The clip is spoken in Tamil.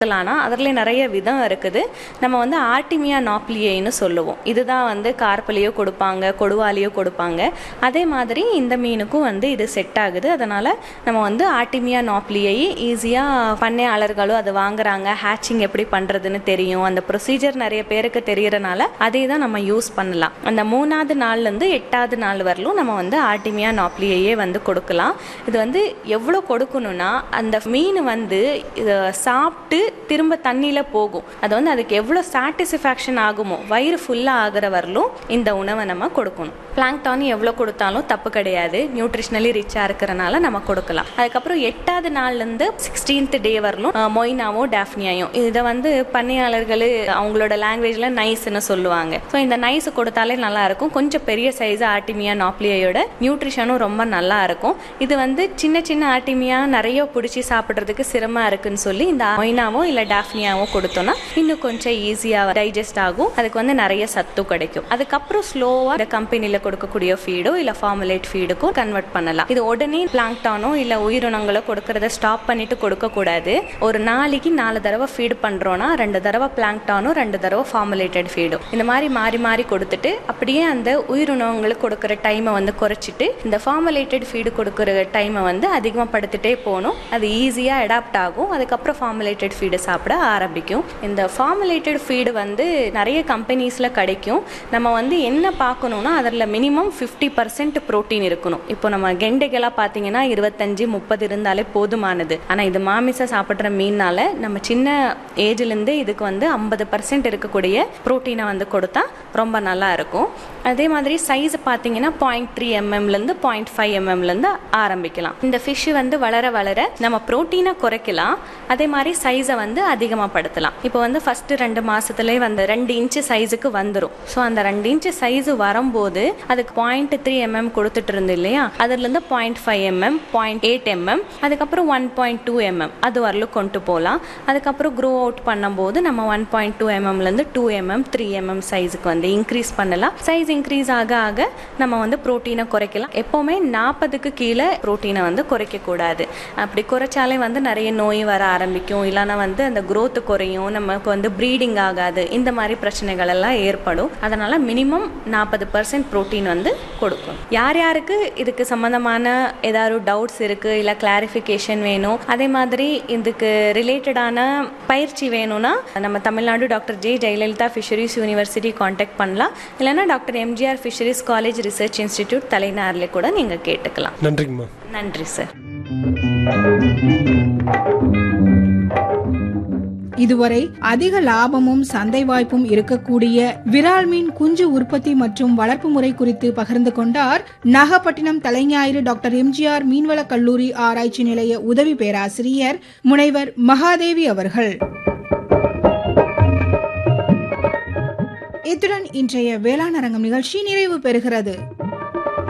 கொடுக்கலாம்னா அதில் நிறைய விதம் இருக்குது நம்ம வந்து ஆர்டிமியா நாப்லியைன்னு சொல்லுவோம் இதுதான் வந்து கார்பலியோ கொடுப்பாங்க கொடுவாலியோ கொடுப்பாங்க அதே மாதிரி இந்த மீனுக்கும் வந்து இது செட் ஆகுது அதனால் நம்ம வந்து ஆர்டிமியா நாப்லியை ஈஸியாக பண்ணையாளர்களும் அது வாங்குறாங்க ஹேச்சிங் எப்படி பண்ணுறதுன்னு தெரியும் அந்த ப்ரொசீஜர் நிறைய பேருக்கு தெரியறனால அதே தான் நம்ம யூஸ் பண்ணலாம் அந்த மூணாவது நாள்லேருந்து எட்டாவது நாள் வரலும் நம்ம வந்து ஆர்டிமியா நாப்லியையே வந்து கொடுக்கலாம் இது வந்து எவ்வளோ கொடுக்கணும்னா அந்த மீன் வந்து இதை சாப்பிட்டு திரும்ப தண்ணியில் போகும் அது வந்து அதுக்கு எவ்வளோ சாட்டிஸ்ஃபேக்ஷன் ஆகுமோ வயிறு ஃபுல்லாக ஆகிற வரலும் இந்த உணவை நம்ம கொடுக்கணும் பிளாங்டான் எவ்வளோ கொடுத்தாலும் தப்பு கிடையாது நியூட்ரிஷனலி ரிச்சாக இருக்கிறனால நம்ம கொடுக்கலாம் அதுக்கப்புறம் எட்டாவது நாள்லேருந்து சிக்ஸ்டீன்த் டே வரலும் அஹ், மொய்னாவோ டேஃப்னியாயும் இதை வந்து பண்ணையாளர்கள் அவங்களோட லாங்குவேஜில் நைஸ்ன்னு சொல்லுவாங்க ஸோ இந்த நைஸ் கொடுத்தாலே நல்லா இருக்கும் கொஞ்சம் பெரிய சைஸ் ஆர்டிமியா நாப்லியோட நியூட்ரிஷனும் ரொம்ப நல்லா இருக்கும் இது வந்து சின்ன சின்ன ஆர்டிமியா நிறைய பிடிச்சி சாப்பிட்றதுக்கு சிரமமாக இருக்குன்னு சொல்லி இந்த மொய்னாவோ இல்லை டாஃப்னியாவோ கொடுத்தோம்னா இன்னும் கொஞ்சம் ஈஸியாக டைஜஸ்ட் ஆகும் அதுக்கு வந்து நிறைய சத்து கிடைக்கும் அதுக்கப்புறம் ஸ்லோவாக இந்த கம்பெனியில் கொடுக்கக்கூடிய ஃபீடோ இல்லை ஃபார்முலேட் ஃபீடுக்கும் கன்வெர்ட் பண்ணலாம் இது உடனே பிளாங்டானோ இல்லை உயிரினங்களோ கொடுக்கறத ஸ்டாப் பண்ணிட்டு கொடுக்கக்கூடாது ஒரு நாளைக்கு நாலு தடவை ஃபீட் பண்ணுறோன்னா ரெண்டு தடவை பிளாங்டானும் ரெண்டு தடவை ஃபார்முலேட்டட் ஃபீடும் இந்த மாதிரி மாறி மாறி கொடுத்துட்டு அப்படியே அந்த உயிரினங்களுக்கு கொடுக்குற டைமை வந்து குறைச்சிட்டு இந்த ஃபார்முலேட்டட் ஃபீடு கொடுக்குற டைமை வந்து அதிகமாகப்படுத்திட்டே போகணும் அது ஈஸியாக அடாப்ட் ஆகும் அதுக்கப்புறம் ஃபார்முலேட்டட் ஃபீடு சாப்பிட ஆரம்பிக்கும் இந்த ஃபார்முலேட்டட் ஃபீடு வந்து நிறைய கம்பெனிஸில் கிடைக்கும் நம்ம வந்து என்ன பார்க்கணுன்னா அதில் மினிமம் ஃபிஃப்டி பர்சன்ட் ப்ரோட்டீன் இருக்கணும் இப்போ நம்ம கெண்டைகளாக பார்த்தீங்கன்னா இருபத்தஞ்சி முப்பது இருந்தாலே போதுமானது ஆனால் இது மாமிசம் சாப்பிட்ற மீனால நம்ம சின்ன ஏஜ்லேருந்து இதுக்கு வந்து ஐம்பது பர்சன்ட் இருக்கக்கூடிய ப்ரோட்டீனை வந்து கொடுத்தா ரொம்ப நல்லா இருக்கும் அதே மாதிரி சைஸ் பார்த்தீங்கன்னா பாயிண்ட் த்ரீ எம்எம்லேருந்து பாயிண்ட் ஃபைவ் எம்எம்லேருந்து ஆரம்பிக்கலாம் இந்த ஃபிஷ் வந்து வளர வளர நம்ம ப்ரோட்டீனை குறைக்கலாம் அதே மாதிரி சைஸை வந்து அதிகமாகப்படுத்தலாம் இப்போ வந்து ஃபஸ்ட்டு ரெண்டு மாதத்துலேயே வந்து ரெண்டு இன்ச்சு சைஸுக்கு வந்துடும் ஸோ அந்த ரெண்டு இன்ச்சு சைஸு வரும்போது அதுக்கு பாயிண்ட் த்ரீ எம்எம் கொடுத்துட்டு இருந்து இல்லையா அதுலேருந்து point five mm point eight mm அதுக்கப்புறம் ஒன் பாயிண்ட் டூ எம்எம் அது வரலும் கொண்டு போகலாம் அதுக்கப்புறம் க்ரோ அவுட் பண்ணும்போது நம்ம ஒன் பாயிண்ட் டூ எம்எம்லேருந்து டூ எம்எம் த்ரீ எம்எம் சைஸுக்கு வந்து இன்க்ரீஸ் பண்ணலாம் சைஸ் இன்க்ரீஸ் ஆக ஆக நம்ம வந்து ப்ரோட்டீனை குறைக்கலாம் எப்போவுமே நாற்பதுக்கு கீழே ப்ரோட்டீனை வந்து குறைக்கக்கூடாது அப்படி குறைச்சாலே வந்து நிறைய நோய் வர ஆரம்பிக்கும் இல்லைன்னா வந்து அந்த growth குறையும் நமக்கு வந்து ப்ரீடிங் ஆகாது இந்த மாதிரி பிரச்சனைகள் எல்லாம் ஏற்படும் அதனால் மினிமம் நாற்பது பர்சன்ட் ப்ரோட்டீன் வந்து கொடுக்கும் யார் யாருக்கு இதுக்கு சம்மந்தமான ஏதாவது டவுட்ஸ் இருக்குது இல்லை கிளாரிஃபிகேஷன் வேணும் அதே மாதிரி இதுக்கு ரிலேட்டடான பயிற்சி வேணும்னா நம்ம Tamil Nadu doctor J Jayalalithaa fisheries university contact பண்ணலாம் இல்லைன்னா doctor MGR fisheries college research institute தலைநாரில் கூட நீங்கள் கேட்டுக்கலாம் நன்றிங்கம்மா நன்றி சார் இதுவரை அதிக லாபமும் சந்தை வாய்ப்பும் இருக்கக்கூடிய விரால் மீன் குஞ்சு உற்பத்தி மற்றும் வளர்ப்பு முறை குறித்து பகிர்ந்து கொண்டார் நாகப்பட்டினம் தலைஞாயிறு டாக்டர் எம்ஜிஆர் மீன்வள கல்லூரி ஆராய்ச்சி நிலைய உதவி பேராசிரியர் முனைவர் மகாதேவி அவர்கள் இத்துடன் இன்றைய வேளாண் அரங்கம் நிகழ்ச்சி நிறைவு பெறுகிறது